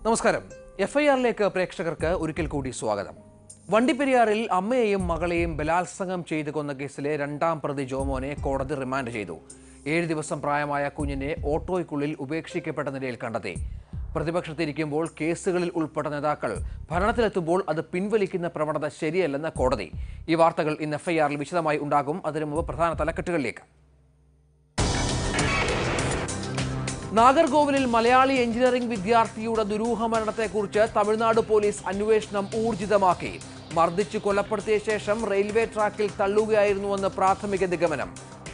നമസ്കാരം F I ആറിലേക്ക് പ്രേക്ഷകർക്ക് ഒരിക്കൽ കൂടി സ്വാഗതം വണ്ടിപ്പെരിയാറിൽ അമ്മയെയും മകളെയും ബലാത്സംഗം ചെയ്തു കൊന്ന കേസിലെ രണ്ടാം പ്രതി ജോമോനെ കോടതി റിമാൻഡ് ചെയ്തു ഏഴ് ദിവസം പ്രായമായ കുഞ്ഞിനെ ഓട്ടോയ്ക്കുള്ളിൽ ഉപേക്ഷിക്കപ്പെട്ട നിലയിൽ കണ്ടെത്തി പ്രതിപക്ഷത്തിരിക്കുമ്പോൾ കേസുകളിൽ ഉൾപ്പെട്ട നേതാക്കൾ ഭരണത്തിലെത്തുമ്പോൾ അത് പിൻവലിക്കുന്ന പ്രവണത ശരിയല്ലെന്ന് കോടതി ഈ വാർത്തകൾ ഇന്ന് എഫ് ഐ ആറിൽ വിശദമായി ഉണ്ടാകും അതിനു മുമ്പ് പ്രധാന തലക്കെട്ടുകളിലേക്ക് നാഗർകോവിലിൽ മലയാളി എഞ്ചിനീയറിംഗ് വിദ്യാർത്ഥിയുടെ ദുരൂഹ മരണത്തെക്കുറിച്ച് തമിഴ്നാട് പോലീസ് അന്വേഷണം ഊർജിതമാക്കി മർദ്ദിച്ചു കൊലപ്പെടുത്തിയ ശേഷം റെയിൽവേ ട്രാക്കിൽ തള്ളുകയായിരുന്നുവെന്ന് പ്രാഥമിക നിഗമനം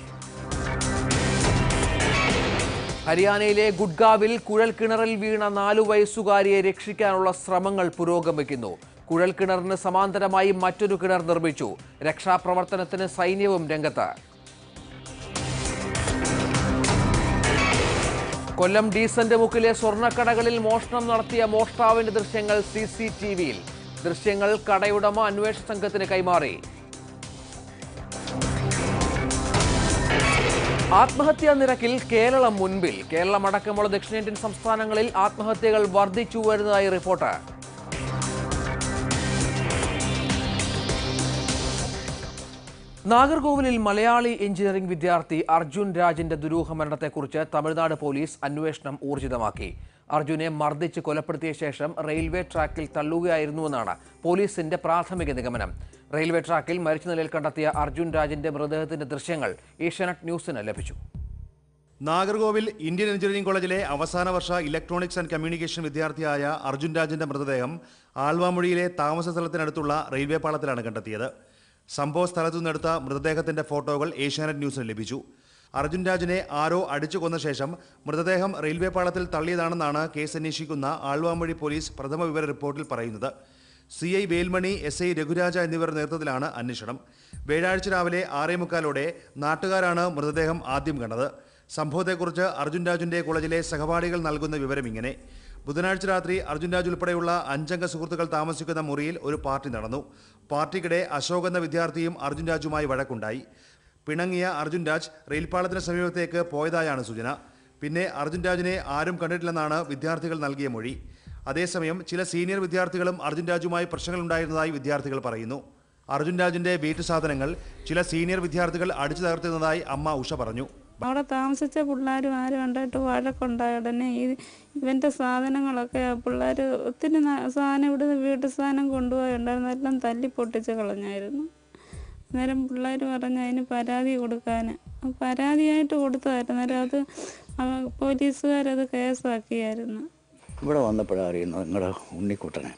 ഹരിയാനയിലെ ഗുഡ്ഗാവിൽ കുഴൽക്കിണറിൽ വീണ നാലു വയസ്സുകാരിയെ രക്ഷിക്കാനുള്ള ശ്രമങ്ങൾ പുരോഗമിക്കുന്നു കുഴൽക്കിണറിന് സമാന്തരമായി മറ്റൊരു കിണർ നിർമ്മിച്ചു രക്ഷാപ്രവർത്തനത്തിന് സൈന്യവും രംഗത്ത് കൊല്ലം ഡീസന്റ് മുക്കിലെ സ്വർണ്ണക്കടകളിൽ മോഷണം നടത്തിയ മോഷ്ടാവിന്റെ ദൃശ്യങ്ങൾ സി സി ടി വിയിൽ ദൃശ്യങ്ങൾ കടയുടമ അന്വേഷണ സംഘത്തിന് കൈമാറി ആത്മഹത്യാ നിരക്കിൽ കേരളം മുൻപിൽ കേരളം അടക്കമുള്ള ദക്ഷിണേന്ത്യൻ സംസ്ഥാനങ്ങളിൽ ആത്മഹത്യകൾ വർദ്ധിച്ചു വരുന്നതായി റിപ്പോർട്ട് നാഗർകോവിലിൽ മലയാളി എഞ്ചിനീയറിംഗ് വിദ്യാർത്ഥി അർജുൻ രാജിന്റെ ദുരൂഹ മരണത്തെക്കുറിച്ച് തമിഴ്നാട് പോലീസ് അന്വേഷണം ഊർജിതമാക്കി അർജുനെ മർദ്ദിച്ച് കൊലപ്പെടുത്തിയ ശേഷം റെയിൽവേ ട്രാക്കിൽ തള്ളുകയായിരുന്നുവെന്നാണ് പോലീസിന്റെ പ്രാഥമിക നിഗമനം റെയിൽവേ ട്രാക്കിൽ മരിച്ച നിലയിൽ കണ്ടെത്തിയ അർജുൻ രാജിന്റെ മൃതദേഹത്തിന്റെ ദൃശ്യങ്ങൾ ഏഷ്യാനെറ്റ് ന്യൂസിന് ലഭിച്ചു നാഗർകോവിൽ ഇന്ത്യൻ എഞ്ചിനീയറിംഗ് കോളേജിലെ അവസാന വർഷ ഇലക്ട്രോണിക്സ് ആൻഡ് കമ്മ്യൂണിക്കേഷൻ വിദ്യാർത്ഥിയായ അർജുൻ രാജിന്റെ മൃതദേഹം ആൽവാമൊഴിയിലെ താമസ സ്ഥലത്തിനടുത്തുള്ള റെയിൽവേ പാളത്തിലാണ് കണ്ടെത്തിയത് സംഭവ സ്ഥലത്തു നിന്നെടുത്ത മൃതദേഹത്തിന്റെ ഫോട്ടോകൾ ഏഷ്യാനെറ്റ് ന്യൂസിന് ലഭിച്ചു അർജുൻ രാജിനെ ആരോ അടിച്ചു കൊന്ന ശേഷം മൃതദേഹം റെയിൽവേ പാളത്തിൽ തള്ളിയതാണെന്നാണ് കേസ് അന്വേഷിക്കുന്ന ആൾവാമൊഴി പോലീസ് പ്രഥമ വിവര റിപ്പോർട്ടിൽ പറയുന്നത് C I Velmani S I Raghuraja എന്നിവരുടെ നേതൃത്വത്തിലാണ് അന്വേഷണം വ്യാഴാഴ്ച രാവിലെ ആറേ മുക്കാലോടെ നാട്ടുകാരാണ് മൃതദേഹം ആദ്യം കണ്ടത് സംഭവത്തെക്കുറിച്ച് അർജുൻ രാജുന്റെ കോളേജിലെ സഹപാഠികൾ നൽകുന്ന വിവരം ഇങ്ങനെ ബുധനാഴ്ച രാത്രി അർജുൻ രാജ് ഉൾപ്പെടെയുള്ള അഞ്ചംഗ സുഹൃത്തുക്കൾ താമസിക്കുന്ന മുറിയിൽ ഒരു പാർട്ടി നടന്നു പാർട്ടിക്കിടെ അശോക് എന്ന വിദ്യാർത്ഥിയും അർജുൻ രാജുമായി വഴക്കുണ്ടായി പിണങ്ങിയ അർജുൻ രാജ് റെയിൽപാളത്തിന് സമീപത്തേക്ക് പോയതായാണ് സൂചന പിന്നെ അർജുൻ രാജിനെ ആരും കണ്ടിട്ടില്ലെന്നാണ് വിദ്യാർത്ഥികൾ നൽകിയ മൊഴി അതേസമയം ചില സീനിയർ വിദ്യാർത്ഥികളും അർജുൻ രാജുമായി പ്രശ്നങ്ങളുണ്ടായിരുന്നതായി വിദ്യാർത്ഥികൾ പറയുന്നു അർജുൻ രാജിന്റെ വീട്ടു സാധനങ്ങൾ ചില സീനിയർ വിദ്യാർത്ഥികൾ അടിച്ചു തകർത്തിരുന്നതായി അമ്മ ഉഷ പറഞ്ഞു അവിടെ താമസിച്ച പിള്ളേരും ആരും കണ്ടായിട്ട് വഴക്കുണ്ടായ ഉടനെ ഈ ഇവൻ്റെ സാധനങ്ങളൊക്കെ പിള്ളേർ ഒത്തിരി ന- സാധനം ഇവിടുന്ന് വീട്ടു സാധനം കൊണ്ടുപോയുണ്ടായിരുന്നു എല്ലാം തല്ലി പൊട്ടിച്ച് കളഞ്ഞായിരുന്നു അന്നേരം പിള്ളേർ പറഞ്ഞ് അതിന് പരാതി കൊടുക്കാൻ പരാതിയായിട്ട് കൊടുത്തതായിരുന്നു അന്നേരം അത് അവ- പോലീസുകാരത് കേസാക്കിയായിരുന്നു ഇവിടെ വന്നപ്പോഴാണ് അറിയുന്നത് നിങ്ങളുടെ ഉണ്ണിക്കുട്ടന്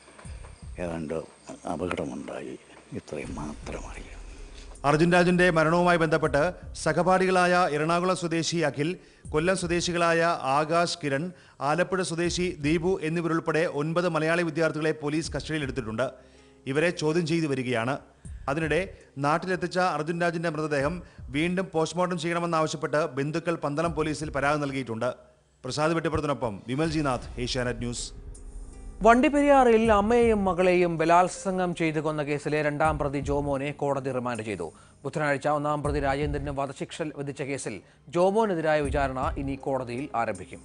ഏതാണ്ട് അപകടമുണ്ടായി ഇത്രയും മാത്രം അറിയാം അർജുൻ രാജിന്റെ മരണവുമായി ബന്ധപ്പെട്ട് സഹപാഠികളായ എറണാകുളം സ്വദേശി അഖിൽ കൊല്ലം സ്വദേശികളായ ആകാശ് കിരൺ ആലപ്പുഴ സ്വദേശി ദീപു എന്നിവരുൾപ്പെടെ ഒൻപത് മലയാളി വിദ്യാർത്ഥികളെ പോലീസ് കസ്റ്റഡിയിലെടുത്തിട്ടുണ്ട് ഇവരെ ചോദ്യം ചെയ്തു വരികയാണ് അതിനിടെ നാട്ടിലെത്തിച്ച അർജുൻ രാജിന്റെ മൃതദേഹം വീണ്ടും പോസ്റ്റ്മോർട്ടം ചെയ്യണമെന്നാവശ്യപ്പെട്ട് ബന്ധുക്കൾ പന്തളം പോലീസിൽ പരാതി നൽകിയിട്ടുണ്ട് പ്രസാദ് വെട്ടിപ്പുറത്തിനൊപ്പം വിമൽ ജി നാഥ് ഏഷ്യാനെറ്റ് ന്യൂസ് വണ്ടിപ്പെരിയാറിൽ അമ്മയെയും മകളെയും ബലാത്സംഗം ചെയ്തു കൊന്ന കേസിലെ രണ്ടാം പ്രതി ജോമോനെ കോടതി റിമാൻഡ് ചെയ്തു ബുധനാഴ്ച ഒന്നാം പ്രതി രാജേന്ദ്രന് വധശിക്ഷ വിധിച്ച കേസിൽ ജോമോനെതിരായ വിചാരണ ഇനി കോടതിയിൽ ആരംഭിക്കും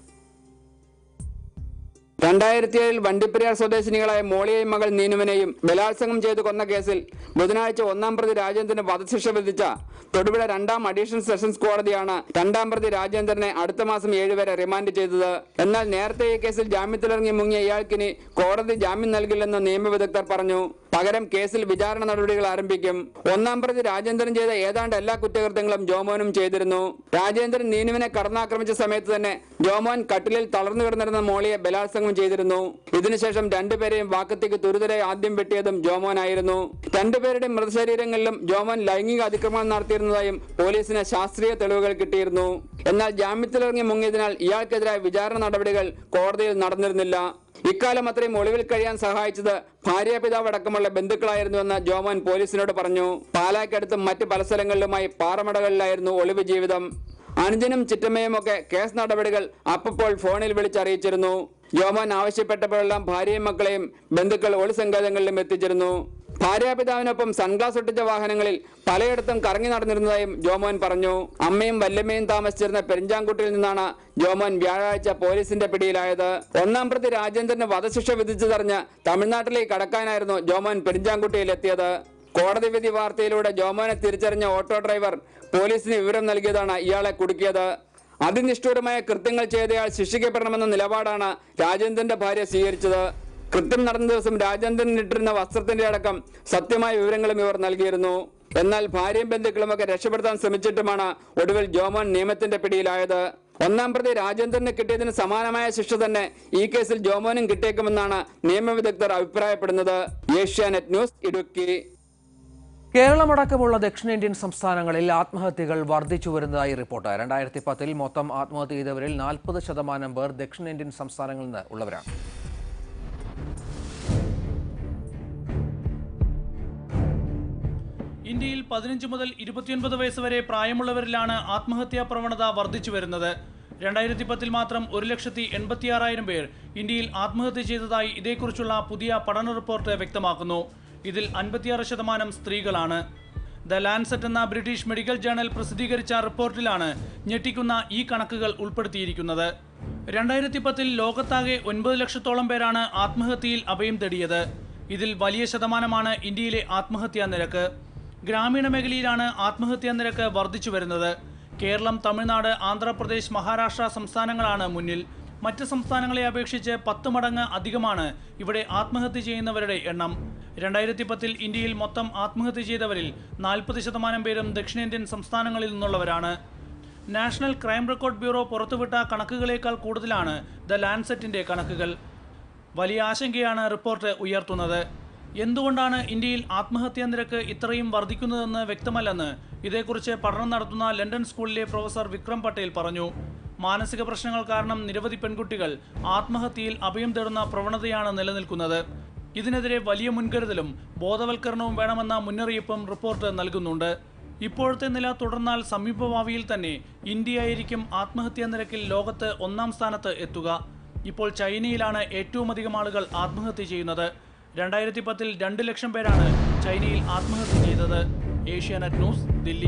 രണ്ടായിരത്തി ഏഴിൽ വണ്ടിപ്പെരിയാർ സ്വദേശിനികളായ മോളിയെയും മകൾ നീനുവിനെയും ബലാത്സംഗം ചെയ്തു കൊന്ന കേസിൽ ബുധനാഴ്ച ഒന്നാം പ്രതി രാജേന്ദ്രന് വധശിക്ഷ വിധിച്ച തൊടുപുഴ രണ്ടാം അഡീഷണൽ സെഷൻസ് കോടതിയാണ് രണ്ടാം പ്രതി രാജേന്ദ്രനെ അടുത്ത മാസം ഏഴ് വരെ റിമാൻഡ് ചെയ്തത് എന്നാൽ നേരത്തെ ഈ കേസിൽ ജാമ്യത്തിലിറങ്ങി മുങ്ങിയ ഇയാൾക്കിനി കോടതി ജാമ്യം നൽകില്ലെന്ന് നിയമവിദഗ്ധർ പറഞ്ഞു പകരം കേസിൽ വിചാരണ നടപടികൾ ആരംഭിക്കും ഒന്നാം പ്രതി രാജേന്ദ്രൻ ചെയ്ത ഏതാണ്ട് എല്ലാ കുറ്റകൃത്യങ്ങളും ജോമോനും ചെയ്തിരുന്നു രാജേന്ദ്രൻ നീനുവിനെ കടന്നാക്രമിച്ച സമയത്ത് തന്നെ ജോമോൻ കട്ടിലിൽ തളർന്നു കിടന്നിരുന്ന മോളിയെ ബലാത്സംഗം ചെയ്തിരുന്നു ഇതിനുശേഷം രണ്ടുപേരെയും വാക്കത്തേക്ക് തുരുതരെ ആദ്യം വെട്ടിയതും ജോമോനായിരുന്നു രണ്ടുപേരുടെയും മൃതശരീരങ്ങളിലും ജോമോൻ ലൈംഗിക അതിക്രമണം നടത്തിയിരുന്നതായും പോലീസിന് ശാസ്ത്രീയ തെളിവുകൾ കിട്ടിയിരുന്നു എന്നാൽ ജാമ്യത്തിലിറങ്ങി മുങ്ങിയതിനാൽ ഇയാൾക്കെതിരായ വിചാരണ നടപടികൾ കോടതിയിൽ നടന്നിരുന്നില്ല ഇക്കാലം അത്രയും ഒളിവിൽ കഴിയാൻ സഹായിച്ചത് ഭാര്യാപിതാവ് അടക്കമുള്ള ബന്ധുക്കളായിരുന്നുവെന്ന് ജോമോൻ പോലീസിനോട് പറഞ്ഞു പാലാക്കടുത്തും മറ്റ് പല സ്ഥലങ്ങളിലുമായി പാറമടകളിലായിരുന്നു ഒളിവ് ജീവിതം അനുജനും ചിറ്റമ്മയും ഒക്കെ കേസ് നടപടികൾ അപ്പോൾ ഫോണിൽ വിളിച്ചറിയിച്ചിരുന്നു ജോമോൻ ആവശ്യപ്പെട്ടപ്പോഴെല്ലാം ഭാര്യയും മക്കളെയും ബന്ധുക്കൾ ഒളിസങ്കേതങ്ങളിലും എത്തിച്ചിരുന്നു ഭാര്യാപിതാവിനൊപ്പം സൺഗ്ലാസ് ഒട്ടിച്ച വാഹനങ്ങളിൽ പലയിടത്തും കറങ്ങി നടന്നിരുന്നതായും ജോമോൻ പറഞ്ഞു അമ്മയും വല്ലമ്മയും താമസിച്ചിരുന്ന പെരിഞ്ചാങ്കുട്ടിയിൽ നിന്നാണ് ജോമോൻ വ്യാഴാഴ്ച പോലീസിന്റെ പിടിയിലായത് ഒന്നാം പ്രതി രാജേന്ദ്രന് വധശിക്ഷ വിധിച്ചതറിഞ്ഞ് തമിഴ്നാട്ടിലേക്ക് കടക്കാനായിരുന്നു ജോമോൻ പെരിഞ്ചാങ്കുട്ടിയിൽ എത്തിയത് കോടതി വിധി വാർത്തയിലൂടെ ജോമോനെ തിരിച്ചറിഞ്ഞ ഓട്ടോ ഡ്രൈവർ പോലീസിന് വിവരം നൽകിയതാണ് ഇയാളെ കുടുക്കിയത് അതിനിഷ്ഠൂരമായ കൃത്യങ്ങൾ ചെയ്തയാൾ ശിക്ഷിക്കപ്പെടണമെന്ന നിലപാടാണ് രാജേന്ദ്രന്റെ ഭാര്യ സ്വീകരിച്ചത് കൃത്യം നടന്ന ദിവസം രാജേന്ദ്രൻ ഇട്ടിരുന്ന വസ്ത്രത്തിന്റെ അടക്കം സത്യമായ വിവരങ്ങളും ഇവർ നൽകിയിരുന്നു എന്നാൽ ഭാര്യയും ബന്ധുക്കളുമൊക്കെ രക്ഷപ്പെടുത്താൻ ശ്രമിച്ചിട്ടുമാണ് ഒടുവിൽ ജോമോൻ നിയമത്തിന്റെ പിടിയിലായത് ഒന്നാം പ്രതി രാജേന്ദ്രന് കിട്ടിയതിന് സമാനമായ ശിക്ഷ തന്നെ ഈ കേസിൽ ജോമോനും കിട്ടിയേക്കുമെന്നാണ് നിയമവിദഗ്ധർ അഭിപ്രായപ്പെടുന്നത് ഏഷ്യാനെറ്റ് ന്യൂസ് ഇടുക്കി കേരളമടക്കമുള്ള ദക്ഷിണേന്ത്യൻ സംസ്ഥാനങ്ങളിൽ ആത്മഹത്യകൾ വർദ്ധിച്ചു വരുന്നതായി റിപ്പോർട്ട് രണ്ടായിരത്തി പത്തിൽ മൊത്തം ആത്മഹത്യ ചെയ്തവരിൽ നാൽപ്പത് ശതമാനം പേർ ദക്ഷിണേന്ത്യൻ സംസ്ഥാനങ്ങളിൽ നിന്ന് ഉള്ളവരാണ് ഇന്ത്യയിൽ പതിനഞ്ച് മുതൽ ഇരുപത്തിയൊൻപത് വയസ്സ് വരെ പ്രായമുള്ളവരിലാണ് ആത്മഹത്യാ പ്രവണത വർദ്ധിച്ചു വരുന്നത് രണ്ടായിരത്തി പത്തിൽ മാത്രം ഒരു ലക്ഷത്തി എൺപത്തിയാറായിരം പേർ ഇന്ത്യയിൽ ആത്മഹത്യ ചെയ്തതായി ഇതേക്കുറിച്ചുള്ള പുതിയ പഠന റിപ്പോർട്ട് വ്യക്തമാക്കുന്നു ഇതിൽ അൻപത്തിയാറ് ശതമാനം സ്ത്രീകളാണ് ദ ലാൻസെറ്റ് എന്ന ബ്രിട്ടീഷ് മെഡിക്കൽ ജേണൽ പ്രസിദ്ധീകരിച്ച റിപ്പോർട്ടിലാണ് ഞെട്ടിക്കുന്ന ഈ കണക്കുകൾ ഉൾപ്പെടുത്തിയിരിക്കുന്നത് രണ്ടായിരത്തി പത്തിൽ ലോകത്താകെ ഒൻപത് ലക്ഷത്തോളം പേരാണ് ആത്മഹത്യയിൽ അഭയം തേടിയത് ഇതിൽ വലിയ ശതമാനമാണ് ഇന്ത്യയിലെ ആത്മഹത്യാ നിരക്ക് ഗ്രാമീണ മേഖലയിലാണ് ആത്മഹത്യാ നിരക്ക് വർദ്ധിച്ചു വരുന്നത് കേരളം തമിഴ്നാട് ആന്ധ്രാപ്രദേശ് മഹാരാഷ്ട്ര സംസ്ഥാനങ്ങളാണ് മുന്നിൽ മറ്റ് സംസ്ഥാനങ്ങളെ അപേക്ഷിച്ച് പത്ത് മടങ്ങ് അധികമാണ് ഇവിടെ ആത്മഹത്യ ചെയ്യുന്നവരുടെ എണ്ണം രണ്ടായിരത്തി പത്തിൽ ഇന്ത്യയിൽ മൊത്തം ആത്മഹത്യ ചെയ്തവരിൽ നാൽപ്പത് ശതമാനം പേരും ദക്ഷിണേന്ത്യൻ സംസ്ഥാനങ്ങളിൽ നിന്നുള്ളവരാണ് നാഷണൽ ക്രൈം റെക്കോർഡ് ബ്യൂറോ പുറത്തുവിട്ട കണക്കുകളേക്കാൾ കൂടുതലാണ് ദ ലാൻസെറ്റിന്റെ കണക്കുകൾ വലിയ ആശങ്കയാണ് റിപ്പോർട്ട് ഉയർത്തുന്നത് എന്തുകൊണ്ടാണ് ഇന്ത്യയിൽ ആത്മഹത്യാ നിരക്ക് ഇത്രയും വർദ്ധിക്കുന്നതെന്ന് വ്യക്തമല്ലെന്ന് ഇതേക്കുറിച്ച് പഠനം നടത്തുന്ന ലണ്ടൻ സ്കൂളിലെ പ്രൊഫസർ വിക്രം പട്ടേൽ പറഞ്ഞു മാനസിക പ്രശ്നങ്ങൾ കാരണം നിരവധി പെൺകുട്ടികൾ ആത്മഹത്യയിൽ അഭയം തേടുന്ന പ്രവണതയാണ് നിലനിൽക്കുന്നത് ഇതിനെതിരെ വലിയ മുൻകരുതലും ബോധവൽക്കരണവും വേണമെന്ന മുന്നറിയിപ്പും റിപ്പോർട്ട് നൽകുന്നുണ്ട് ഇപ്പോഴത്തെ നില തുടർന്നാൽ സമീപഭാവിയിൽ തന്നെ ഇന്ത്യയായിരിക്കും ആത്മഹത്യാ നിരക്കിൽ ലോകത്ത് ഒന്നാം സ്ഥാനത്ത് എത്തുക ഇപ്പോൾ ചൈനയിലാണ് ഏറ്റവും അധികം ആളുകൾ ആത്മഹത്യ ചെയ്യുന്നത് രണ്ടായിരത്തി പത്തിൽ രണ്ട് ലക്ഷം പേരാണ് ചൈനയിൽ ആത്മഹത്യ ചെയ്തത് ഏഷ്യാനെറ്റ് ന്യൂസ് ദില്ലി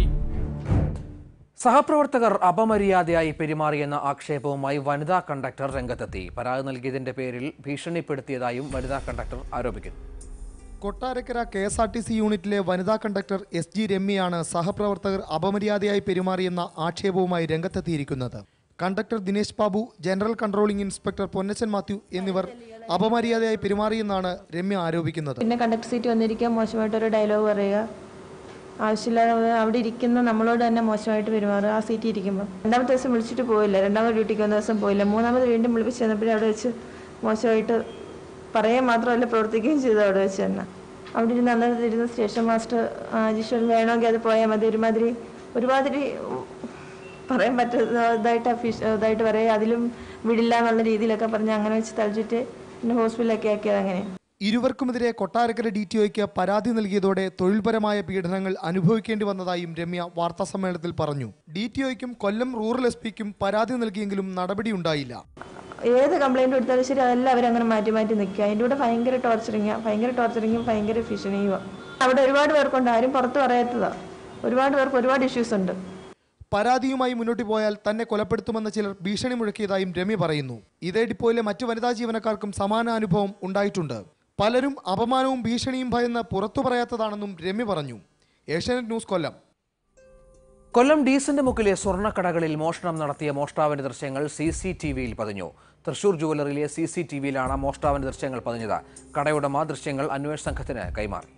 സഹപ്രവർത്തകർ അപമര്യാദയായി പെരുമാറിയെന്ന ആക്ഷേപവുമായി വനിതാ കണ്ടക്ടർ രംഗത്തെത്തി പരാതി നൽകിയതിന്റെ പേരിൽ ഭീഷണിപ്പെടുത്തിയതായും വനിതാ കണ്ടക്ടർ ആരോപിക്കുന്നു Kottarakkara K S R T C യൂണിറ്റിലെ വനിതാ കണ്ടക്ടർ എസ് ജി രമ്യയാണ് സഹപ്രവർത്തകർ അപമര്യാദയായി പെരുമാറിയെന്ന ആക്ഷേപവുമായി രംഗത്തെത്തിയിരിക്കുന്നത് conductor Dinesh Babu general controlling inspector Ponnachan Mathew എന്നിവർ അപമര്യാദയായി പെരുമാറിയെന്നാണ് രമ്യ ആരോപിക്കുന്നത് പിന്നെ കണ്ടക്ടർ സീറ്റ് വന്നിരിക്കുക മോശമായിട്ടൊരു ഡയലോഗ് പറയുക ആവശ്യമില്ലാതെ അവിടെ ഇരിക്കുന്ന നമ്മളോട് തന്നെ മോശമായിട്ട് പെരുമാറുക ആ സീറ്റിൽ ഇരിക്കുമ്പോൾ രണ്ടാമത്തെ ദിവസം വിളിച്ചിട്ട് പോയില്ല രണ്ടാമത് ഡ്യൂട്ടിക്ക് വന്ന ദിവസം പോയില്ല മൂന്നാമത് വീണ്ടും വിളിപ്പിച്ച് ചെന്നപ്പോഴേ അവിടെ വെച്ച് മോശമായിട്ട് പറയുക മാത്രമല്ല പ്രവർത്തിക്കുകയും ചെയ്തു അവിടെ വെച്ച് തന്നെ അവിടെ ഇരുന്ന് അന്നേരത്ത് ഇരുന്ന സ്റ്റേഷൻ മാസ്റ്റർ ജിഷോൻ വേണമെങ്കിൽ അത് പോയാൽ മതി ഒരുമാതിരി ഒരുമാതിരി പറയാൻ പറ്റുന്ന ഇതായിട്ട് അഫീഷ് ഇതായിട്ട് പറയുക അതിലും വിടില്ല എന്നുള്ള രീതിയിലൊക്കെ പറഞ്ഞ് അങ്ങനെ വെച്ച് തളിച്ചിട്ട് പിന്നെ ഹോസ്പിറ്റലൊക്കെ ആക്കിയത് അങ്ങനെ ഇരുവർക്കുമെതിരെ കൊട്ടാരക്കര ഡി ടി ഒയ്ക്ക് പരാതി നൽകിയതോടെ തൊഴിൽപരമായ പീഡനങ്ങൾ അനുഭവിക്കേണ്ടി വന്നതായും രമ്യ വാർത്താസമ്മേളനത്തിൽ പറഞ്ഞു ഡി ടി ഒയ്ക്കും കൊല്ലം റൂറൽ എസ് പിക്കും പരാതി നൽകിയെങ്കിലും നടപടിയുണ്ടായില്ല ഏത് കംപ്ലൈൻറ്റ് കൊടുത്താലും ശരി അതെല്ലാം അവരങ്ങനെ മാറ്റി മാറ്റി നിൽക്കുക അതിൻ്റെ കൂടെ ഭയങ്കര ടോർച്ചറിങ്ങാണ് ഭയങ്കര ടോർച്ചറിങ്ങും ഭയങ്കര ഭീഷണിയുമാണ് അവിടെ ഒരുപാട് പേർക്കുണ്ട് ആരും പുറത്ത് പറയാത്തതാണ് ഒരുപാട് പേർക്ക് ഒരുപാട് ഇഷ്യൂസ് ഉണ്ട് പരാതിയുമായി മുന്നോട്ട് പോയാൽ തന്നെ കൊലപ്പെടുത്തുമെന്ന് ചിലർ ഭീഷണി മുഴക്കിയതായും രമ്യ പറയുന്നു ഇതേ ഡിപ്പോയിലെ മറ്റു വനിതാ ജീവനക്കാർക്കും സമാന അനുഭവം ഉണ്ടായിട്ടുണ്ട് പലരും അപമാനവും ഭീഷണിയും ഭയന്ന് പുറത്തു പറയാത്തതാണെന്നും രമ്യ പറഞ്ഞു ഏഷ്യാനെറ്റ് ന്യൂസ് കൊല്ലം കൊല്ലം ഡീസന്റ് മുക്കിലെ സ്വർണ്ണക്കടകളിൽ മോഷണം നടത്തിയ മോഷ്ടാവിന്റെ ദൃശ്യങ്ങൾ സി സി ടി വിയിൽ പതിഞ്ഞു തൃശൂർ ജുവലറിയിലെ സി സി ടി വിയിലാണ് മോഷ്ടാവിന്റെ ദൃശ്യങ്ങൾ പതിഞ്ഞത് കടയുടമ ദൃശ്യങ്ങൾ അന്വേഷണ സംഘത്തിന് കൈമാറി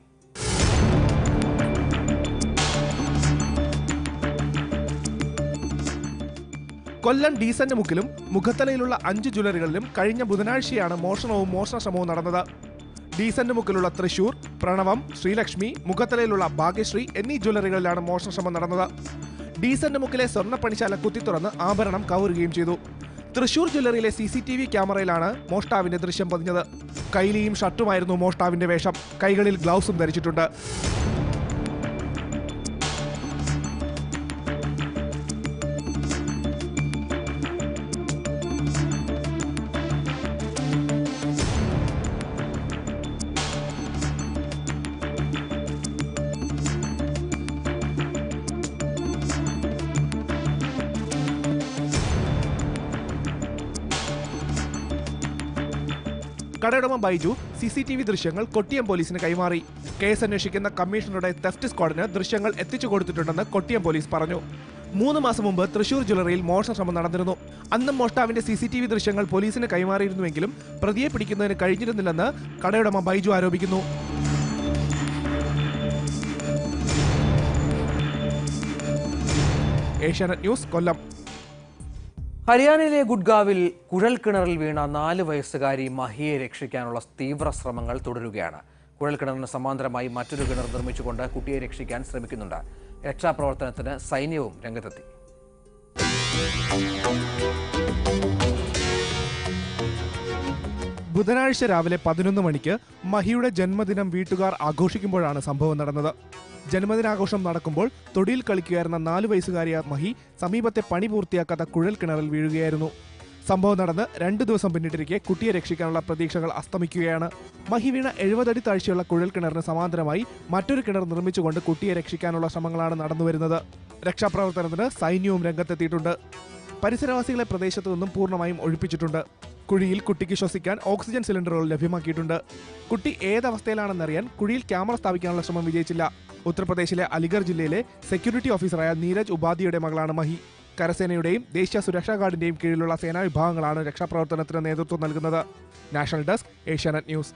കൊല്ലം ഡീസന്റ് മുക്കിലും മുഖത്തലയിലുള്ള അഞ്ച് ജ്വല്ലറികളിലും കഴിഞ്ഞ ബുധനാഴ്ചയാണ് മോഷണവും മോഷണശ്രമവും നടന്നത് ഡീസന്റ് മുക്കിലുള്ള തൃശൂർ പ്രണവം ശ്രീലക്ഷ്മി മുഖത്തലയിലുള്ള ഭാഗ്യശ്രീ എന്നീ ജ്വല്ലറികളിലാണ് മോഷണശ്രമം നടന്നത് ഡീസന്റ് മുക്കിലെ സ്വർണ്ണപ്പണിശാല കുത്തിത്തുറന്ന് ആഭരണം കവറുകയും ചെയ്തു തൃശൂർ ജ്വല്ലറിയിലെ സി സി ടി വി ക്യാമറയിലാണ് മോഷ്ടാവിന്റെ ദൃശ്യം പതിഞ്ഞത് കൈലിയും ഷർട്ടുമായിരുന്നു മോഷ്ടാവിന്റെ വേഷം കൈകളിൽ ഗ്ലൗസും ധരിച്ചിട്ടുണ്ട് കടയുടമ Baiju C C T V ദൃശ്യങ്ങൾ കൊട്ടിയം പോലീസിന് കൈമാറി കേസ് അന്വേഷിക്കുന്ന കമ്മീഷണറുടെ തെഫ്റ്റ് സ്ക്വാഡിന് ദൃശ്യങ്ങൾ എത്തിച്ചു കൊടുത്തിട്ടുണ്ടെന്ന് കൊട്ടിയം പോലീസ് പറഞ്ഞു മൂന്ന് മാസം മുമ്പ് തൃശൂർ ജ്വല്ലറിയിൽ മോഷണ ശ്രമം നടന്നിരുന്നു അന്നും മോഷ്ടാവിന്റെ സി സി ടി വി ദൃശ്യങ്ങൾ പോലീസിന് കൈമാറിയിരുന്നുവെങ്കിലും പ്രതിയെ പിടിക്കുന്നതിന് കഴിഞ്ഞിരുന്നില്ലെന്ന് കടയുടമ ബൈജു ആരോപിക്കുന്നു ഏഷ്യാനെറ്റ് ന്യൂസ് കൊല്ലം ഹരിയാനയിലെ ഗുഡ്ഗാവിൽ കുഴൽക്കിണറിൽ വീണ നാല് വയസ്സുകാരി മഹിയെ രക്ഷിക്കാനുള്ള തീവ്ര ശ്രമങ്ങൾ തുടരുകയാണ് കുഴൽക്കിണറിന് സമാന്തരമായി മറ്റൊരു കിണർ നിർമ്മിച്ചുകൊണ്ട് കുട്ടിയെ രക്ഷിക്കാൻ ശ്രമിക്കുന്നുണ്ട് രക്ഷാപ്രവർത്തനത്തിന് സൈന്യവും രംഗത്തെത്തി ബുധനാഴ്ച രാവിലെ പതിനൊന്ന് മണിക്ക് മഹിയുടെ ജന്മദിനം വീട്ടുകാർ ആഘോഷിക്കുമ്പോഴാണ് സംഭവം നടന്നത് ജന്മദിനാഘോഷം നടക്കുമ്പോൾ തൊടിയിൽ കളിക്കുകയായിരുന്ന നാല് വയസ്സുകാരിയായ മഹി സമീപത്തെ പണി പൂർത്തിയാക്കാത്ത കുഴൽ കിണറിൽ വീഴുകയായിരുന്നു സംഭവം നടന്ന് രണ്ടു ദിവസം പിന്നിട്ടിരിക്കെ കുട്ടിയെ രക്ഷിക്കാനുള്ള പ്രതീക്ഷകൾ അസ്തമിക്കുകയാണ് മഹി വീണ എഴുപതടി താഴ്ചയുള്ള കുഴൽ കിണറിന് സമാന്തരമായി മറ്റൊരു കിണർ നിർമ്മിച്ചുകൊണ്ട് കുട്ടിയെ രക്ഷിക്കാനുള്ള ശ്രമങ്ങളാണ് നടന്നുവരുന്നത് രക്ഷാപ്രവർത്തനത്തിന് സൈന്യവും രംഗത്തെത്തിയിട്ടുണ്ട് പരിസരവാസികളെ പ്രദേശത്തു നിന്നും പൂർണ്ണമായും ഒഴിപ്പിച്ചിട്ടുണ്ട് കുഴിയിൽ കുട്ടിക്ക് ശ്വസിക്കാൻ ഓക്സിജൻ സിലിണ്ടറുകൾ ലഭ്യമാക്കിയിട്ടുണ്ട് കുട്ടി ഏതവസ്ഥയിലാണെന്നറിയാൻ കുഴിയിൽ ക്യാമറ സ്ഥാപിക്കാനുള്ള ശ്രമം വിജയിച്ചില്ല ഉത്തർപ്രദേശിലെ അലിഗർ ജില്ലയിലെ സെക്യൂരിറ്റി ഓഫീസറായ നീരജ് ഉപാധിയുടെ മകളാണ് മഹി കരസേനയുടെയും ദേശീയ സുരക്ഷാ ഗാർഡിന്റെയും കീഴിലുള്ള സേനാ വിഭാഗങ്ങളാണ് രക്ഷാപ്രവർത്തനത്തിന് നേതൃത്വം നൽകുന്നത് നാഷണൽ ഡെസ്ക് ഏഷ്യാനെറ്റ് ന്യൂസ്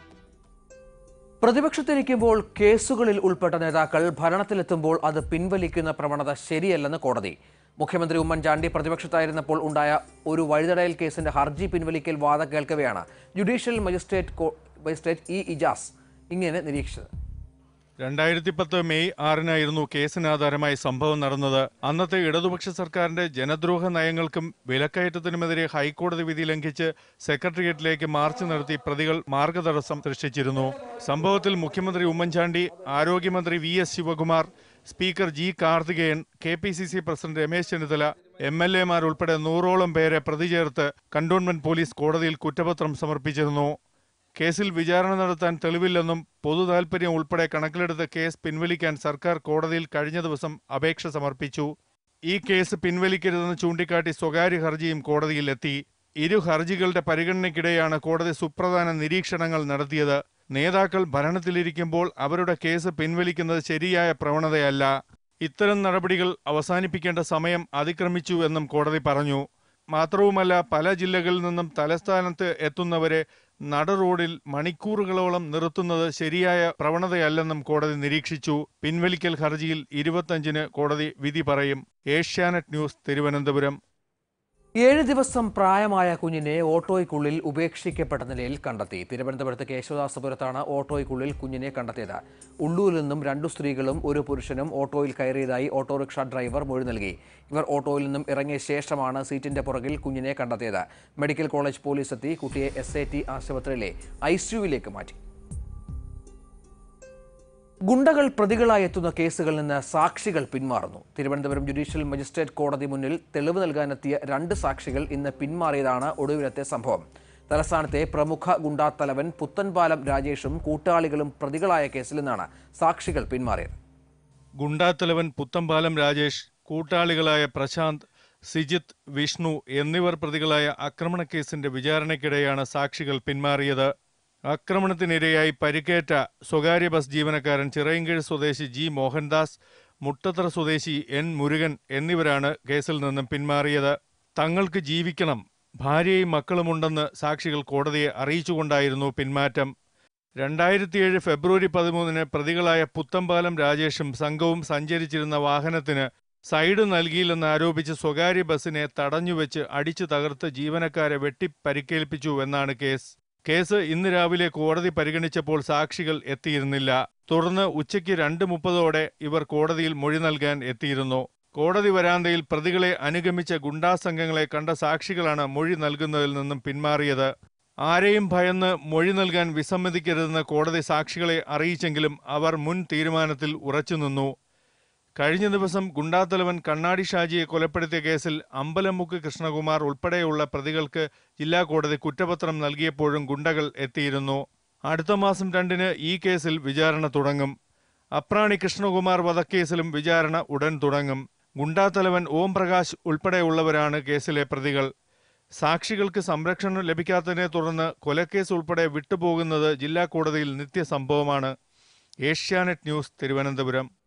പ്രതിപക്ഷത്തിരിക്കുമ്പോൾ കേസുകളിൽ ഉൾപ്പെട്ട നേതാക്കൾ ഭരണത്തിലെത്തുമ്പോൾ അത് പിൻവലിക്കുന്ന പ്രവണത ശരിയല്ലെന്ന് കോടതി മുഖ്യമന്ത്രി ഉമ്മൻചാണ്ടി പ്രതിപക്ഷത്തായിരുന്നപ്പോൾ ഉണ്ടായ ഒരു വഴിതടയൽ കേസിന്റെ ഹർജി പിൻവലിക്കൽ വാദം കേൾക്കവെയാണ് judicial magistrate co- magistrate E Ijas ഇങ്ങനെ നിരീക്ഷിച്ചത് രണ്ടായിരത്തി പത്ത് മെയ് ആറിനായിരുന്നു കേസിനാധാരമായി സംഭവം നടന്നത് അന്നത്തെ ഇടതുപക്ഷ സർക്കാരിന്റെ ജനദ്രോഹ നയങ്ങൾക്കും വിലക്കയറ്റത്തിനുമെതിരെ ഹൈക്കോടതി വിധി ലംഘിച്ച് സെക്രട്ടേറിയറ്റിലേക്ക് മാർച്ച് നടത്തി പ്രതികൾ മാർഗതടസ്സം സൃഷ്ടിച്ചിരുന്നു സംഭവത്തിൽ മുഖ്യമന്ത്രി ഉമ്മൻചാണ്ടി ആരോഗ്യമന്ത്രി V S Shivakumar speaker G Karthikeyan K P C C president Ramesh Chennithala M L എമാരുൾപ്പെടെ നൂറോളം പേരെ പ്രതി ചേർത്ത് കണ്ടോൺമെന്റ് പോലീസ് കോടതിയിൽ കുറ്റപത്രം സമർപ്പിച്ചിരുന്നു കേസിൽ വിചാരണ നടത്താൻ തെളിവില്ലെന്നും പൊതു താൽപര്യം ഉൾപ്പെടെ കണക്കിലെടുത്ത് കേസ് പിൻവലിക്കാൻ സർക്കാർ കോടതിയിൽ കഴിഞ്ഞ ദിവസം അപേക്ഷ സമർപ്പിച്ചു ഈ കേസ് പിൻവലിക്കരുതെന്ന് ചൂണ്ടിക്കാട്ടി സ്വകാര്യ ഹർജിയും കോടതിയിലെത്തി ഇരു ഹർജികളുടെ പരിഗണനയ്ക്കിടെയാണ് കോടതി സുപ്രധാന നിരീക്ഷണങ്ങൾ നടത്തിയത് നേതാക്കൾ ഭരണത്തിലിരിക്കുമ്പോൾ അവരുടെ കേസ് പിൻവലിക്കുന്നത് ശരിയായ പ്രവണതയല്ല ഇത്തരം നടപടികൾ അവസാനിപ്പിക്കേണ്ട സമയം അതിക്രമിച്ചു എന്നും കോടതി പറഞ്ഞു മാത്രവുമല്ല പല ജില്ലകളിൽ നിന്നും തലസ്ഥാനത്ത് എത്തുന്നവരെ നട റോഡിൽ മണിക്കൂറുകളോളം നിർത്തുന്നത് ശരിയായ പ്രവണതയല്ലെന്നും കോടതി നിരീക്ഷിച്ചു പിൻവലിക്കൽ ഹർജിയിൽ ഇരുപത്തഞ്ചിന് കോടതി വിധി പറയും ഏഷ്യാനെറ്റ് ന്യൂസ് തിരുവനന്തപുരം ഏഴ് ദിവസം പ്രായമായ കുഞ്ഞിനെ ഓട്ടോയ്ക്കുള്ളിൽ ഉപേക്ഷിക്കപ്പെട്ട നിലയിൽ കണ്ടെത്തി തിരുവനന്തപുരത്ത് കേശവദാസപുരത്താണ് ഓട്ടോയ്ക്കുള്ളിൽ കുഞ്ഞിനെ കണ്ടെത്തിയത് ഉള്ളൂരിൽ നിന്നും രണ്ടു സ്ത്രീകളും ഒരു പുരുഷനും ഓട്ടോയിൽ കയറിയതായി ഓട്ടോറിക്ഷ ഡ്രൈവർ മൊഴി നൽകി ഇവർ ഓട്ടോയിൽ നിന്നും ഇറങ്ങിയ ശേഷമാണ് സീറ്റിന്റെ പുറകിൽ കുഞ്ഞിനെ കണ്ടെത്തിയത് മെഡിക്കൽ കോളേജ് പോലീസ് എത്തി കുട്ടിയെ എസ് ഐ ടി ആശുപത്രിയിലെ ഐ സിയുവിലേക്ക് മാറ്റി ഗുണ്ടകൾ പ്രതികളായി എത്തുന്ന കേസുകളിൽ നിന്ന് സാക്ഷികൾ പിന്മാറുന്നു തിരുവനന്തപുരം ജുഡീഷ്യൽ മജിസ്ട്രേറ്റ് കോടതി മുന്നിൽ തെളിവ് നൽകാനെത്തിയ രണ്ട് സാക്ഷികൾ ഇന്ന് പിന്മാറിയതാണ് ഒടുവിലത്തെ സംഭവം തലസ്ഥാനത്തെ പ്രമുഖ ഗുണ്ടാത്തലവൻ പുത്തൻപാലം രാജേഷും കൂട്ടാളികളും പ്രതികളായ കേസിൽ നിന്നാണ് സാക്ഷികൾ പിന്മാറിയത് ഗുണ്ടാത്തലവൻ പുത്തമ്പാലം രാജേഷ് കൂട്ടാളികളായ പ്രശാന്ത് സിജിത്ത് വിഷ്ണു എന്നിവർ പ്രതികളായ ആക്രമണക്കേസിന്റെ വിചാരണയ്ക്കിടെയാണ് സാക്ഷികൾ പിന്മാറിയത് ആക്രമണത്തിനിരയായി പരിക്കേറ്റ സ്വകാര്യ ബസ് ജീവനക്കാരൻ ചിറയൻകീഴ് സ്വദേശി ജി മോഹൻദാസ് മുട്ടത്തറ സ്വദേശി എൻ മുരുകൻ എന്നിവരാണ് കേസിൽ നിന്നും പിന്മാറിയത് തങ്ങൾക്ക് ജീവിക്കണം ഭാര്യയും മക്കളുമുണ്ടെന്ന് സാക്ഷികൾ കോടതിയെ അറിയിച്ചുകൊണ്ടായിരുന്നു പിന്മാറ്റം രണ്ടായിരത്തിയേഴ് ഫെബ്രുവരി പതിമൂന്നിന് പ്രതികളായ പുത്തമ്പാലം രാജേഷും സംഘവും സഞ്ചരിച്ചിരുന്ന വാഹനത്തിന് സൈഡ് നൽകിയില്ലെന്ന് ആരോപിച്ച് സ്വകാര്യ ബസ്സിനെ തടഞ്ഞുവെച്ച് അടിച്ചു തകർത്ത് ജീവനക്കാരെ വെട്ടി പരിക്കേൽപ്പിച്ചു എന്നാണ് കേസ് കേസ് ഇന്ന് രാവിലെ കോടതി പരിഗണിച്ചപ്പോൾ സാക്ഷികൾ എത്തിയിരുന്നില്ല തുടർന്ന് ഉച്ചയ്ക്ക് രണ്ട് മുപ്പതോടെ ഇവർ കോടതിയിൽ മൊഴി നൽകാൻ എത്തിയിരുന്നു കോടതി വരാന്തയിൽ പ്രതികളെ അനുഗമിച്ച ഗുണ്ടാസംഘങ്ങളെ കണ്ട സാക്ഷികളാണ് മൊഴി നൽകുന്നതിൽ നിന്നും പിന്മാറിയത് ആരെയും ഭയന്ന് മൊഴി നൽകാൻ വിസമ്മതിക്കരുതെന്ന് കോടതി സാക്ഷികളെ അറിയിച്ചെങ്കിലും അവർ മുൻ തീരുമാനത്തിൽ ഉറച്ചുനിന്നു കഴിഞ്ഞ ദിവസം ഗുണ്ടാത്തലവൻ കണ്ണാടി ഷാജിയെ കൊലപ്പെടുത്തിയ കേസിൽ അമ്പലമുക്ക് കൃഷ്ണകുമാർ ഉൾപ്പെടെയുള്ള പ്രതികൾക്ക് ജില്ലാ കോടതി കുറ്റപത്രം നൽകിയപ്പോഴും ഗുണ്ടകൾ എത്തിയിരുന്നു അടുത്ത മാസം രണ്ടിന് ഈ കേസിൽ വിചാരണ തുടങ്ങും അപ്രാണി കൃഷ്ണകുമാർ വധക്കേസിലും വിചാരണ ഉടൻ തുടങ്ങും ഗുണ്ടാത്തലവൻ ഓം പ്രകാശ് ഉൾപ്പെടെയുള്ളവരാണ് കേസിലെ പ്രതികൾ സാക്ഷികൾക്ക് സംരക്ഷണം ലഭിക്കാത്തതിനെ തുടർന്ന് കൊലക്കേസ് ഉൾപ്പെടെ വിട്ടുപോകുന്നത് ജില്ലാ കോടതിയിൽ നിത്യസംഭവമാണ് ഏഷ്യാനെറ്റ് ന്യൂസ് തിരുവനന്തപുരം